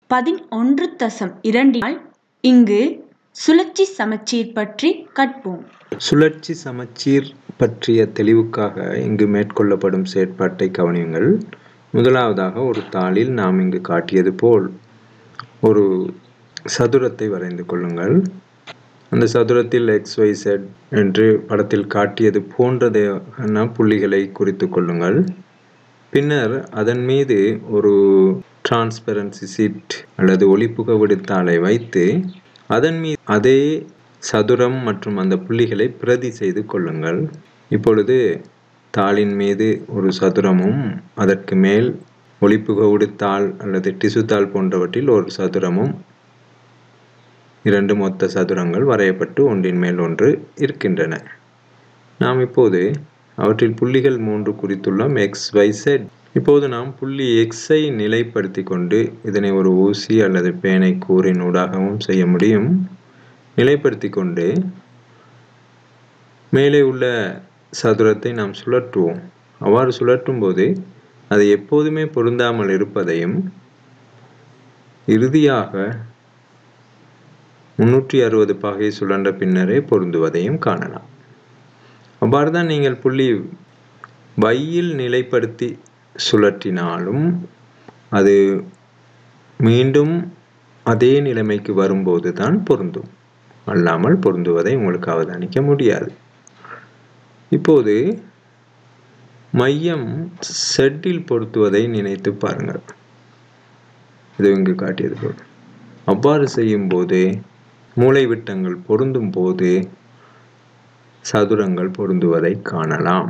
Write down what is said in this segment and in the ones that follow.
பதினொன்று தசம் இரண்டினால் இங்கு சுழற்சி சமச்சீர் பற்றி கற்போம் சுழற்சி சமச்சீர் பற்றிய தெளிவுக்காக இங்கு மேற்கொள்ளப்படும் செயற்பாட்டை கவனியுங்கள் முதலாவதாக ஒரு தாளில் நாம் இங்கு காட்டியது போல் ஒரு சதுரத்தை வரைந்து கொள்ளுங்கள் அந்த சதுரத்தில் எக்ஸ் ஒய் செட் என்று படத்தில் காட்டியது போன்றதான புள்ளிகளை குறித்து கொள்ளுங்கள் பின்னர் அதன் மீது ஒரு டிரான்ஸ்பரன்சி சீட் அல்லது ஒளிப்புக விடுத்தாளை வைத்து அதன் மீது அதே சதுரம் மற்றும் அந்த புள்ளிகளை பிரதி செய்து கொள்ளுங்கள் இப்பொழுது தாளின் மீது ஒரு சதுரமும் அதற்கு மேல் ஒளிப்புக உடுத்தாள் அல்லது டிசு தாள் போன்றவற்றில் ஒரு சதுரமும் இரண்டு மொத்த சதுரங்கள் வரையப்பட்டு ஒன்றின் மேல் ஒன்று இருக்கின்றன நாம் இப்போது அவற்றில் புள்ளிகள் மூன்று குறித்துள்ளோம் எக்ஸ் ஒய் செட் இப்போது நாம் புள்ளி எக்ஸை நிலைப்படுத்தி கொண்டு இதனை ஒரு ஊசி அல்லது பேனை கூறின் ஊடாகவும் செய்ய முடியும் நிலைப்படுத்தி கொண்டு மேலே உள்ள சதுரத்தை நாம் சுழற்றுவோம் அவ்வாறு சுழற்றும் போது அது எப்போதுமே பொருந்தாமல் இருப்பதையும் இறுதியாக முன்னூற்றி அறுபது பாகை சுழன்ற பின்னரே பொருந்துவதையும் காணலாம் அவ்வாறு தான் நீங்கள் புள்ளி வையில் நிலைப்படுத்தி சுழற்றினாலும் அது மீண்டும் அதே நிலைமைக்கு வரும்போது தான் பொருந்தும் அல்லாமல் பொருந்துவதை உங்களுக்கு அவதானிக்க முடியாது இப்போது மையம் செட்டில் பொருத்துவதை நினைத்து பாருங்கள் இது இங்கு காட்டியது போல் அவ்வாறு செய்யும் போது மூளைவிட்டங்கள் பொருந்தும் போது சதுரங்கள் பொருந்துவதை காணலாம்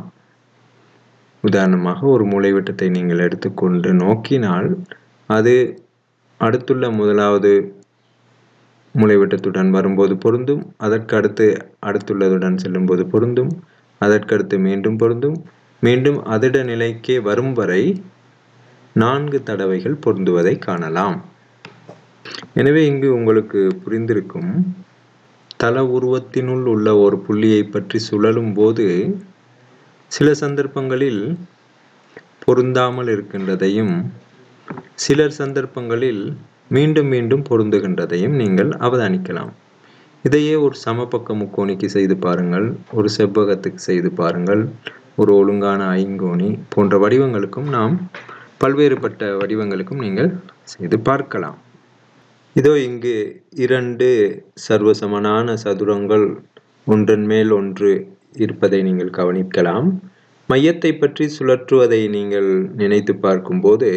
உதாரணமாக ஒரு மூளைவிட்டத்தை நீங்கள் எடுத்துக்கொண்டு நோக்கினால் அது அடுத்துள்ள முதலாவது மூளைவிட்டத்துடன் வரும்போது பொருந்தும் அதற்கு அடுத்து அடுத்துள்ளதுடன் செல்லும்போது பொருந்தும் அதற்கடுத்து மீண்டும் பொருந்தும் மீண்டும் அதிட நிலைக்கே வரும் வரை நான்கு தடவைகள் பொருந்துவதை காணலாம் எனவே இங்கு உங்களுக்கு புரிந்திருக்கும் தல உருவத்தினுள் உள்ள ஒரு புள்ளியை பற்றி சுழலும் போது சில சந்தர்ப்பங்களில் பொருந்தாமல் இருக்கின்றதையும் சிலர் சந்தர்ப்பங்களில் மீண்டும் மீண்டும் பொருந்துகின்றதையும் நீங்கள் அவதானிக்கலாம் இதையே ஒரு சமபக்க முக்கோணிக்கு செய்து பாருங்கள் ஒரு செவ்வகத்துக்கு செய்து பாருங்கள் ஒரு ஒழுங்கான ஐங்கோணி போன்ற வடிவங்களுக்கும் நாம் பல்வேறுபட்ட வடிவங்களுக்கும் நீங்கள் செய்து பார்க்கலாம் இதோ இங்கு இரண்டு சர்வசமனான சதுரங்கள் ஒன்றன் மேல் ஒன்று இருப்பதை நீங்கள் கவனிக்கலாம் மையத்தை பற்றி சுழற்றுவதை நீங்கள் நினைத்து பார்க்கும்போது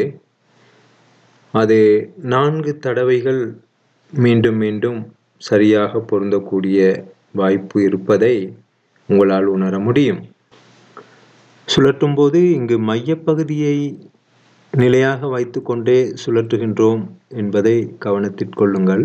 அது நான்கு தடவைகள் மீண்டும் மீண்டும் சரியாக பொருந்தக்கூடிய வாய்ப்பு இருப்பதை உங்களால் உணர முடியும் சுழற்றும் போது இங்கு மையப்பகுதியை நிலையாக வைத்துக்கொண்டே சுழற்றுகின்றோம் என்பதை கவனத்தில் கொள்ளுங்கள்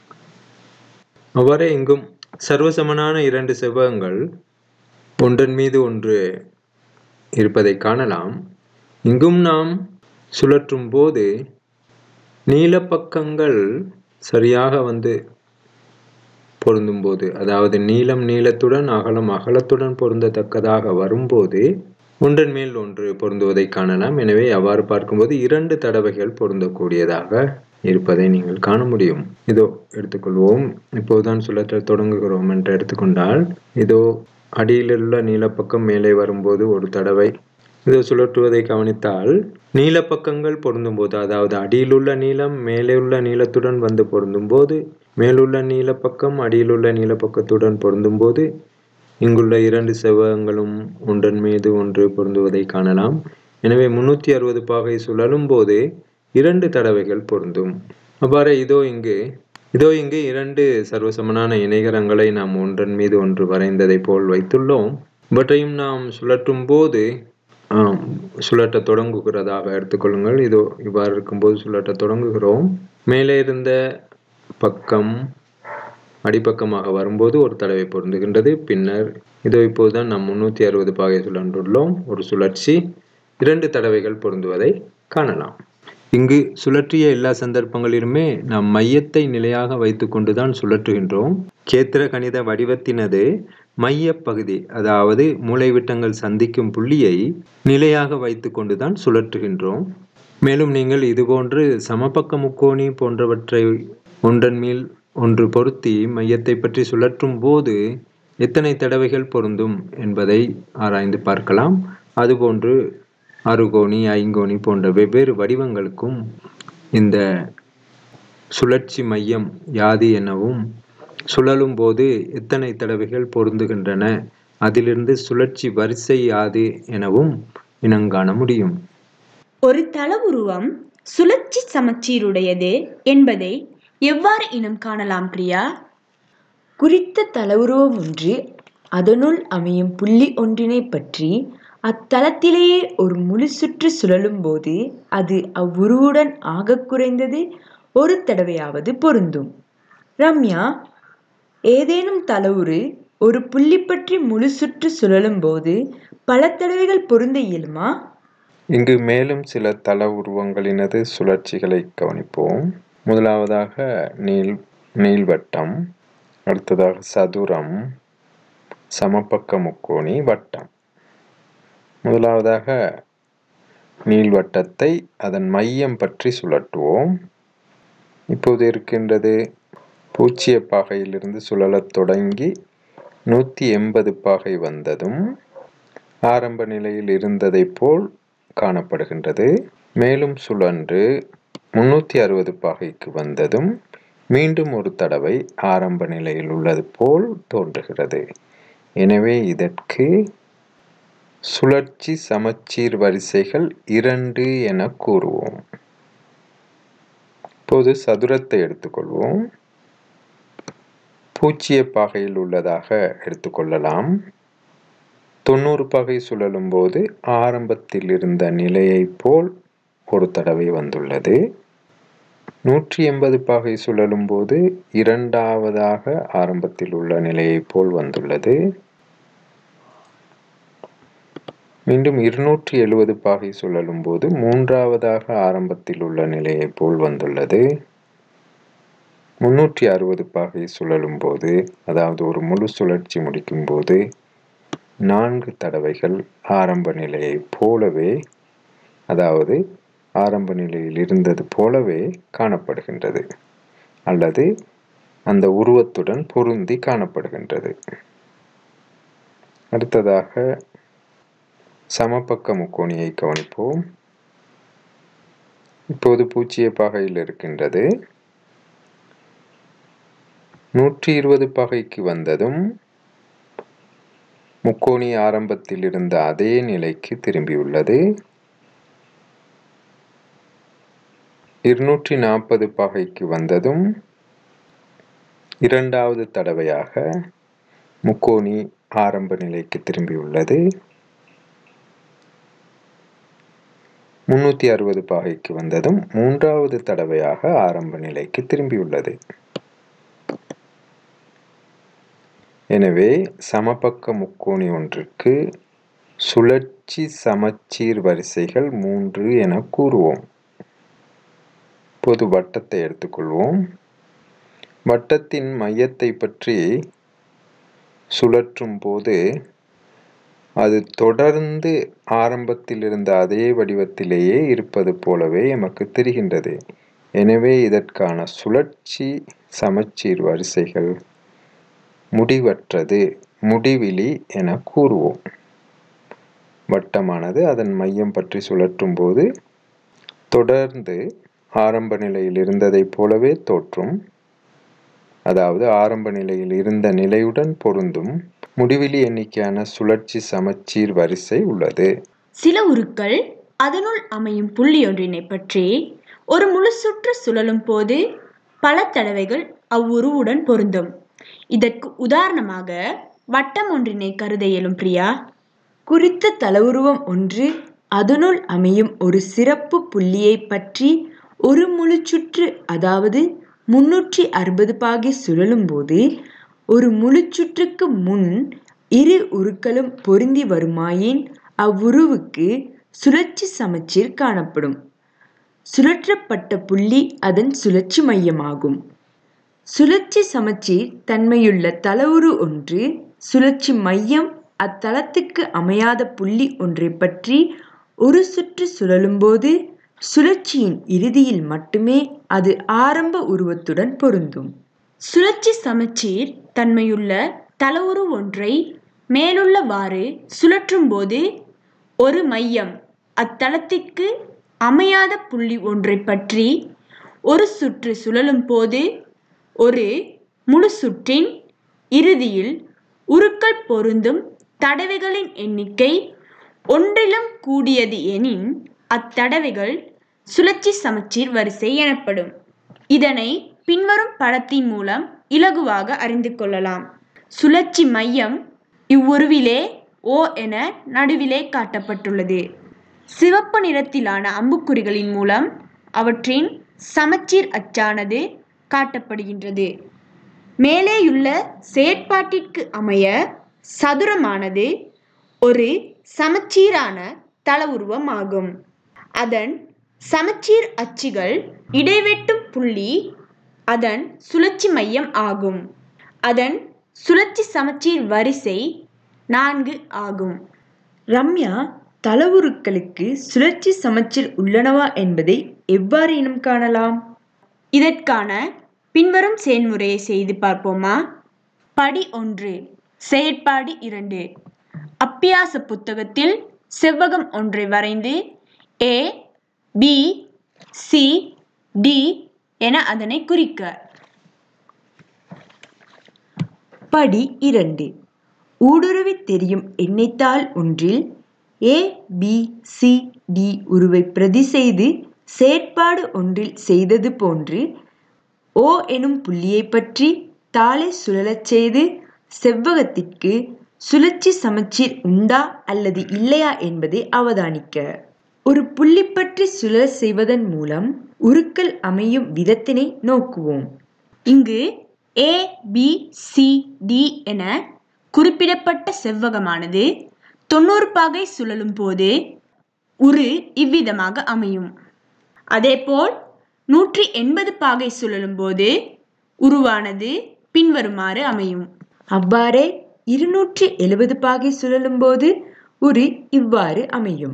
அவ்வாறே இங்கும் சர்வசமனான இரண்டு செவ்வகங்கள் ஒன்றன் மீது ஒன்று இருப்பதை காணலாம் இங்கும் நாம் சுழற்றும் போது நீளப்பக்கங்கள் சரியாக வந்து பொருந்தும்போது அதாவது நீளம் நீளத்துடன் அகலம் அகலத்துடன் பொருந்தத்தக்கதாக வரும்போது ஒன்றன் மேல் ஒன்று பொருந்துவதை காணலாம் எனவே அவ்வாறு பார்க்கும்போது இரண்டு தடவைகள் பொருந்தக்கூடியதாக இருப்பதை நீங்கள் காண முடியும் இதோ எடுத்துக்கொள்வோம் இப்போதுதான் சுழற்ற தொடங்குகிறோம் என்று எடுத்துக்கொண்டால் இதோ அடியிலுள்ள நீளப்பக்கம் மேலே வரும்போது ஒரு தடவை இதோ சுழற்றுவதை கவனித்தால் நீளப்பக்கங்கள் பொருந்தும்போது அதாவது அடியிலுள்ள நீளம் மேலே உள்ள நீளத்துடன் வந்து பொருந்தும்போது மேலுள்ள நீளப்பக்கம் அடியிலுள்ள நீளப்பக்கத்துடன் பொருந்தும்போது இங்குள்ள இரண்டு செவ்வகங்களும் ஒன்றன் மீது ஒன்று பொருந்துவதை காணலாம் எனவே முன்னூற்றி அறுபது பாகை சுழலும் போது இரண்டு தடவைகள் பொருந்தும் அவ்வாறு இதோ இங்கு இதோ இங்கு இரண்டு சர்வசமனான இணைகரங்களை நாம் ஒன்றன் மீது ஒன்று வரைந்ததை போல் வைத்துள்ளோம் இவற்றையும் நாம் சுழற்றும் போது சுழற்ற தொடங்குகிறதாக எடுத்துக்கொள்ளுங்கள் இதோ இவ்வாறு இருக்கும்போது சுழற்ற தொடங்குகிறோம் மேலே இருந்த பக்கம் அடிப்பக்கமாக வரும்போது ஒரு தடவை பொருந்துகின்றது பின்னர் இதோ இப்போதுதான் நாம் முன்னூற்றி அறுபது பாகை சுழன்றுள்ளோம் ஒரு சுழற்சி இரண்டு தடவைகள் பொருந்துவதை காணலாம் இங்கு சுழற்றிய எல்லா சந்தர்ப்பங்களிலுமே நாம் மையத்தை நிலையாக வைத்துக்கொண்டுதான் சுழற்றுகின்றோம் கேத்திர கணித வடிவத்தினது மையப்பகுதி அதாவது மூளைவிட்டங்கள் சந்திக்கும் புள்ளியை நிலையாக வைத்துக்கொண்டுதான் சுழற்றுகின்றோம் மேலும் நீங்கள் இதுபோன்று சமபக்க முக்கோணி போன்றவற்றை ஒன்றன் மேல் ஒன்று பொருத்தி மையத்தை பற்றி சுழற்றும் போது எத்தனை தடவைகள் பொருந்தும் என்பதை ஆராய்ந்து பார்க்கலாம் அதுபோன்று அறுகோணி ஐங்கோணி போன்ற வெவ்வேறு வடிவங்களுக்கும் இந்த சுழற்சி மையம் யாது எனவும் சுழலும் போது எத்தனை தடவைகள் பொருந்துகின்றன அதிலிருந்து சுழற்சி வரிசை யாது எனவும் இனங்காண முடியும் ஒரு தளவுருவம் சுழற்சி சமச்சீருடையது என்பதை எவ்வாறு இனம் காணலாம் பிரியா குறித்த தளவுருவம் ஒன்று அதனுள் அமையும் புள்ளி ஒன்றினை பற்றி அத்தளத்திலேயே ஒரு முழு சுற்று சுழலும் போது அது அவ்வுருவுடன் ஆகக் குறைந்தது ஒரு தடவையாவது பொருந்தும் ரம்யா ஏதேனும் தளவுரு ஒரு புள்ளி பற்றி முழு சுற்று சுழலும் போது பல தடவைகள் பொருந்த இயலுமா இங்கு மேலும் சில தள உருவங்களினது சுழற்சிகளை கவனிப்போம் முதலாவதாக நீள் நீள்வட்டம் அடுத்ததாக சதுரம் சமபக்க முக்கோணி வட்டம் முதலாவதாக நீள்வட்டத்தை அதன் மையம் பற்றி சுழற்றுவோம் இப்போது இருக்கின்றது பூச்சிய பாகையிலிருந்து சுழலத் தொடங்கி நூற்றி எண்பது பாகை வந்ததும் ஆரம்ப நிலையில் இருந்ததைப் போல் காணப்படுகின்றது மேலும் சுழன்று முன்னூற்றி அறுபது பாகைக்கு வந்ததும் மீண்டும் ஒரு தடவை ஆரம்ப நிலையில் உள்ளது போல் தோன்றுகிறது எனவே இதற்கு சுழற்சி சமச்சீர் வரிசைகள் இரண்டு என கூறுவோம் இப்போது சதுரத்தை எடுத்துக்கொள்வோம் பூச்சிய பாகையில் உள்ளதாக எடுத்துக்கொள்ளலாம் தொண்ணூறு பாகை சுழலும் போது ஆரம்பத்தில் இருந்த நிலையைப் போல் ஒரு தடவை வந்துள்ளது நூற்றி எண்பது பாகை சுழலும் போது இரண்டாவதாக ஆரம்பத்தில் உள்ள நிலையைப் போல் வந்துள்ளது மீண்டும் இருநூற்றி எழுபது பாகை சுழலும் போது மூன்றாவதாக ஆரம்பத்தில் உள்ள நிலையைப் போல் வந்துள்ளது முன்னூற்றி அறுபது பாகை சுழலும் போது அதாவது ஒரு முழு சுழற்சி முடிக்கும் போது நான்கு தடவைகள் ஆரம்ப நிலையைப் போலவே அதாவது ஆரம்ப நிலையில் இருந்தது போலவே காணப்படுகின்றது அல்லது அந்த உருவத்துடன் பொருந்தி காணப்படுகின்றது அடுத்ததாக சமபக்க முக்கோணியை கவனிப்போம் இப்போது பூச்சிய பாகையில் இருக்கின்றது நூற்றி இருபது பாகைக்கு வந்ததும் முக்கோணி ஆரம்பத்தில் இருந்த அதே நிலைக்கு திரும்பியுள்ளது இருநூற்றி நாற்பது பாகைக்கு வந்ததும் இரண்டாவது தடவையாக முக்கோணி ஆரம்ப நிலைக்கு திரும்பியுள்ளது முன்னூற்றி அறுபது பாகைக்கு வந்ததும் மூன்றாவது தடவையாக ஆரம்ப நிலைக்கு திரும்பியுள்ளது எனவே சமபக்க முக்கோணி ஒன்றுக்கு சுழற்சி சமச்சீர் வரிசைகள் மூன்று என கூறுவோம் பொது வட்டத்தை எடுத்துக்கொள்வோம் வட்டத்தின் மையத்தை பற்றி சுழற்றும் போது அது தொடர்ந்து ஆரம்பத்தில் இருந்த அதே வடிவத்திலேயே இருப்பது போலவே எமக்கு தெரிகின்றது எனவே இதற்கான சுழற்சி சமச்சீர் வரிசைகள் முடிவற்றது முடிவிலி என கூறுவோம் வட்டமானது அதன் மையம் பற்றி சுழற்றும் போது தொடர்ந்து ஆரம்ப நிலையில் இருந்ததைப் போலவே தோற்றும் அதாவது ஆரம்ப நிலையில் இருந்த நிலையுடன் பொருந்தும் முடிவிலி எண்ணிக்கையான சுழற்சி சமச்சீர் வரிசை உள்ளது சில உருக்கள் அதனுள் அமையும் புள்ளியொன்றினை பற்றி ஒரு முழு சுற்று சுழலும் போது பல தடவைகள் அவ்வுருவுடன் பொருந்தும் இதற்கு உதாரணமாக வட்டம் ஒன்றினை கருத இயலும் பிரியா குறித்த தளவுருவம் ஒன்று அதனுள் அமையும் ஒரு சிறப்பு புள்ளியை பற்றி ஒரு முழு சுற்று அதாவது முன்னூற்றி அறுபது பாகை சுழலும் போது ஒரு முழு சுற்றுக்கு முன் இரு உருக்களும் பொருந்தி வருமாயின் அவ்வுருவுக்கு சுழற்சி சமச்சீர் காணப்படும் சுழற்றப்பட்ட புள்ளி அதன் சுழற்சி மையமாகும் சுழற்சி சமச்சீர் தன்மையுள்ள தளவுரு ஒன்று சுழற்சி மையம் அத்தளத்துக்கு அமையாத புள்ளி ஒன்றை பற்றி ஒரு சுற்று சுழலும்போது சுழற்சியின் இறுதியில் மட்டுமே அது ஆரம்ப உருவத்துடன் பொருந்தும் சுழற்சி சமச்சீர் தன்மையுள்ள தளவுரு ஒன்றை மேலுள்ளவாறு சுழற்றும்போது ஒரு மையம் அத்தளத்திற்கு அமையாத புள்ளி ஒன்றை பற்றி ஒரு சுற்று சுழலும் போது ஒரு முழு சுற்றின் இறுதியில் உருக்கள் பொருந்தும் தடவைகளின் எண்ணிக்கை ஒன்றிலும் கூடியது எனின் அத்தடவைகள் சுழற்சி சமச்சீர் வரிசை எனப்படும் இதனை பின்வரும் படத்தின் மூலம் இலகுவாக அறிந்து கொள்ளலாம் சுழற்சி மையம் இவ்வுருவிலே ஓ என நடுவிலே காட்டப்பட்டுள்ளது சிவப்பு நிறத்திலான அம்புக்குறிகளின் மூலம் அவற்றின் சமச்சீர் அச்சானது காட்டப்படுகின்றது மேலேயுள்ள செயற்பாட்டிற்கு அமைய சதுரமானது ஒரு சமச்சீரான தள உருவமாகும் அதன் சமச்சீர் அச்சுகள் இடைவெட்டும் புள்ளி அதன் சுழற்சி மையம் ஆகும் அதன் சுழற்சி சமச்சீர் வரிசை நான்கு ஆகும் ரம்யா தளவுருக்களுக்கு சுழற்சி சமச்சீர் உள்ளனவா என்பதை எவ்வாறு இனம் காணலாம் இதற்கான பின்வரும் செயல்முறையை செய்து பார்ப்போமா படி ஒன்று செயற்பாடு இரண்டு அப்பியாச புத்தகத்தில் செவ்வகம் ஒன்றை வரைந்து ஏ பி சி டி என அதனை குறிக்க படி இரண்டு ஊடுருவி தெரியும் எண்ணெய்த்தாள் ஒன்றில் ஏ பி சி டி உருவை பிரதி செய்து செயற்பாடு ஒன்றில் செய்தது போன்று ஓ எனும் புள்ளியை பற்றி தாளை சுழலச் செய்து செவ்வகத்திற்கு சுழற்சி சமச்சீர் உண்டா அல்லது இல்லையா என்பதை அவதானிக்க ஒரு புள்ளி பற்றி சுழல செய்வதன் மூலம் உருக்கள் அமையும் விதத்தினை நோக்குவோம் இங்கு ஏ பி சி டி என குறிப்பிடப்பட்ட செவ்வகமானது தொண்ணூறு பாகை சுழலும் போது உரு இவ்விதமாக அமையும் அதேபோல் நூற்றி எண்பது பாகை சுழலும் போது உருவானது பின்வருமாறு அமையும் அவ்வாறே இருநூற்றி எழுபது பாகை சுழலும் போது உரு இவ்வாறு அமையும்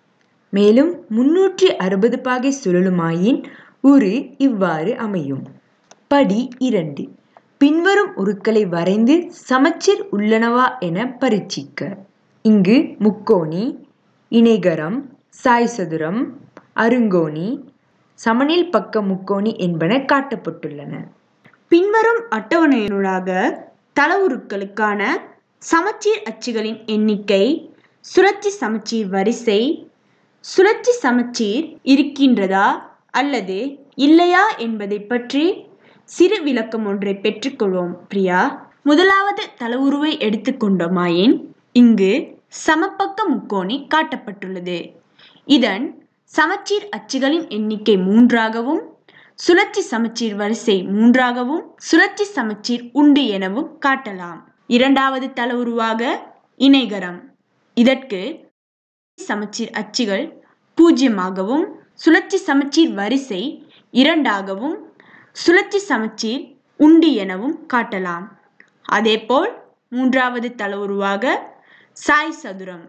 மேலும் முன்னூற்றி அறுபது பாகை சுழலுமாயின் உரு இவ்வாறு அமையும் படி இரண்டு பின்வரும் உருக்களை வரைந்து சமச்சீர் உள்ளனவா என பரீட்சிக்க இங்கு முக்கோணி இணைகரம் சாய்சதுரம் அருங்கோணி சமனில் பக்க முக்கோணி என்பன காட்டப்பட்டுள்ளன பின்வரும் அட்டவணையினூடாக தளவுருக்களுக்கான சமச்சீர் அச்சுகளின் எண்ணிக்கை சுழற்சி சமச்சீர் வரிசை சுழற்சி சமச்சீர் இருக்கின்றதா அல்லது இல்லையா என்பதை பற்றி சிறு விளக்கம் ஒன்றை பெற்றுக்கொள்வோம் பிரியா முதலாவது தளவுருவை எடுத்துக்கொண்டோமாயின் இங்கு சமபக்க முக்கோணி காட்டப்பட்டுள்ளது இதன் சமச்சீர் அச்சுகளின் எண்ணிக்கை மூன்றாகவும் சுழற்சி சமச்சீர் வரிசை மூன்றாகவும் சுழற்சி சமச்சீர் உண்டு எனவும் காட்டலாம் இரண்டாவது தளவுருவாக இணைகரம் இதற்கு சமச்சீர் அச்சுகள் பூஜ்ஜியமாகவும் சுழற்சி சமச்சீர் வரிசை இரண்டாகவும் சுழற்சி சமச்சீர் உண்டு எனவும் காட்டலாம் அதேபோல் மூன்றாவது தளவுருவாக சாய் சதுரம்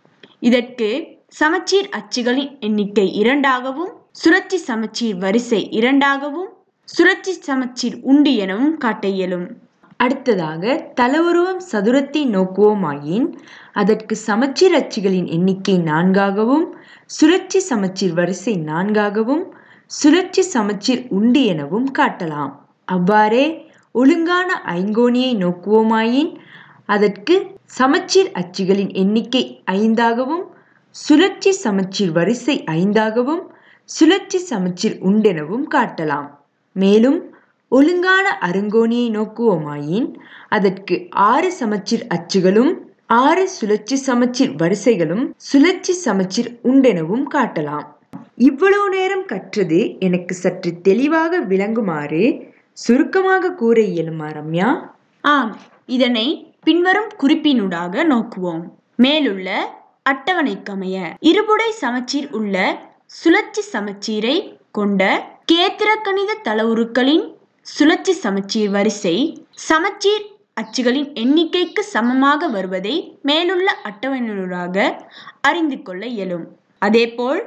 இதற்கு சமச்சீர் அச்சுகளின் எண்ணிக்கை இரண்டாகவும் சுழற்சி சமச்சீர் வரிசை இரண்டாகவும் சுழற்சி சமச்சீர் உண்டு எனவும் காட்ட இயலும் அடுத்ததாக தலவுருவம் சதுரத்தை நோக்குவோமாயின் அதற்கு சமச்சீர் அச்சுகளின் எண்ணிக்கை நான்காகவும் சுழற்சி சமச்சீர் வரிசை நான்காகவும் சுழற்சி சமச்சீர் உண்டு எனவும் காட்டலாம் அவ்வாறே ஒழுங்கான ஐங்கோணியை நோக்குவோமாயின் அதற்கு சமச்சீர் அச்சுகளின் எண்ணிக்கை ஐந்தாகவும் சுழற்சி சமச்சீர் வரிசை ஐந்தாகவும் சுழற்சி சமச்சீர் உண்டெனவும் காட்டலாம் மேலும் ஒழுங்கான அருங்கோணியை நோக்குவோமாயின் அதற்கு ஆறு சமச்சீர் அச்சுகளும் ஆறு சுழற்சி சமச்சீர் வரிசைகளும் சுழற்சி சமச்சீர் உண்டெனவும் காட்டலாம் இவ்வளவு நேரம் கற்றது எனக்கு சற்று தெளிவாக விளங்குமாறு சுருக்கமாக கூற இயலுமா ரம்யா ஆம் இதனை பின்வரும் குறிப்பினூடாக நோக்குவோம் மேலுள்ள அட்டவணைக்கமைய இருபுடை சமச்சீர் உள்ள சுழற்சி சமச்சீரை கொண்ட கேத்திரக்கணித தளவுருக்களின் சுழற்சி சமச்சீர் வரிசை சமச்சீர் அச்சுகளின் எண்ணிக்கைக்கு சமமாக வருவதை மேலுள்ள அட்டவணையூடாக அறிந்து கொள்ள இயலும் அதேபோல்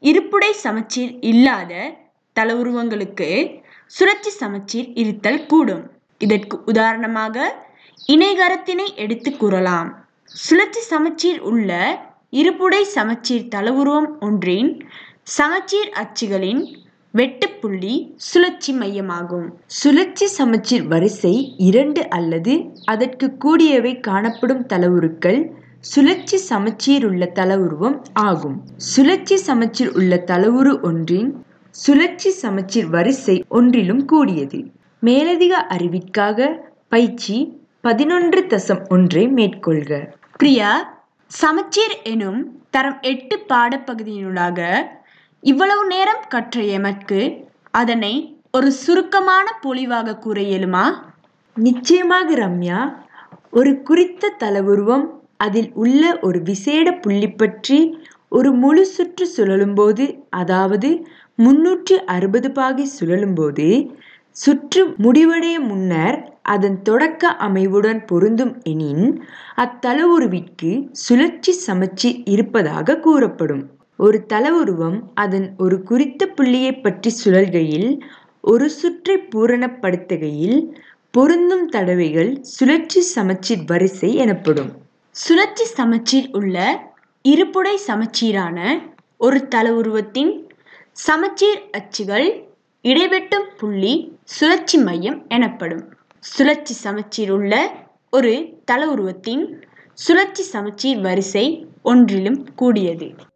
இருப்புடை சமச்சீர் இல்லாத தலவுருவங்களுக்கு சுழற்சி சமச்சீர் இருத்தல் கூடும் இதற்கு உதாரணமாக இணைகரத்தினை எடுத்து கூறலாம் சுழற்சி சமச்சீர் உள்ள இருப்புடை சமச்சீர் தலவுருவம் ஒன்றின் சமச்சீர் அச்சுகளின் வெட்டுப்புள்ளி சுழற்சி மையமாகும் சுழற்சி சமச்சீர் வரிசை இரண்டு அல்லது அதற்கு கூடியவை காணப்படும் தலவுருக்கள் சுழற்சி சமச்சீர் உள்ள தலவுருவம் ஆகும் சுழற்சி சமச்சீர் உள்ள தலவுரு ஒன்றின் சுழற்சி சமச்சீர் வரிசை ஒன்றிலும் கூடியது மேலதிக அறிவிற்காக பயிற்சி பதினொன்று தசம் ஒன்றை மேற்கொள்க பிரியா சமச்சீர் எனும் தரம் எட்டு பாடப்பகுதியினூடாக இவ்வளவு நேரம் கற்ற எமக்கு அதனை ஒரு சுருக்கமான பொலிவாக கூற இயலுமா நிச்சயமாக ரம்யா ஒரு குறித்த தலவுருவம் அதில் உள்ள ஒரு விசேட புள்ளி பற்றி ஒரு முழு சுற்று சுழலும்போது அதாவது முன்னூற்றி அறுபது பாகை சுழலும்போது சுற்று முடிவடைய முன்னர் அதன் தொடக்க அமைவுடன் பொருந்தும் எனின் அத்தளவுருவிற்கு சுழற்சி சமச்சீர் இருப்பதாக கூறப்படும் ஒரு தளவுருவம் அதன் ஒரு குறித்த புள்ளியை பற்றி சுழல்கையில் ஒரு சுற்றை பூரணப்படுத்துகையில் பொருந்தும் தடவைகள் சுழற்சி சமச்சீர் வரிசை எனப்படும் சுழற்சி சமச்சீர் உள்ள இருப்புடை சமச்சீரான ஒரு தலவுருவத்தின் சமச்சீர் அச்சுகள் இடைவெட்டும் புள்ளி சுழற்சி மையம் எனப்படும் சுழற்சி சமச்சீர் உள்ள ஒரு தல உருவத்தின் சுழற்சி சமச்சீர் வரிசை ஒன்றிலும் கூடியது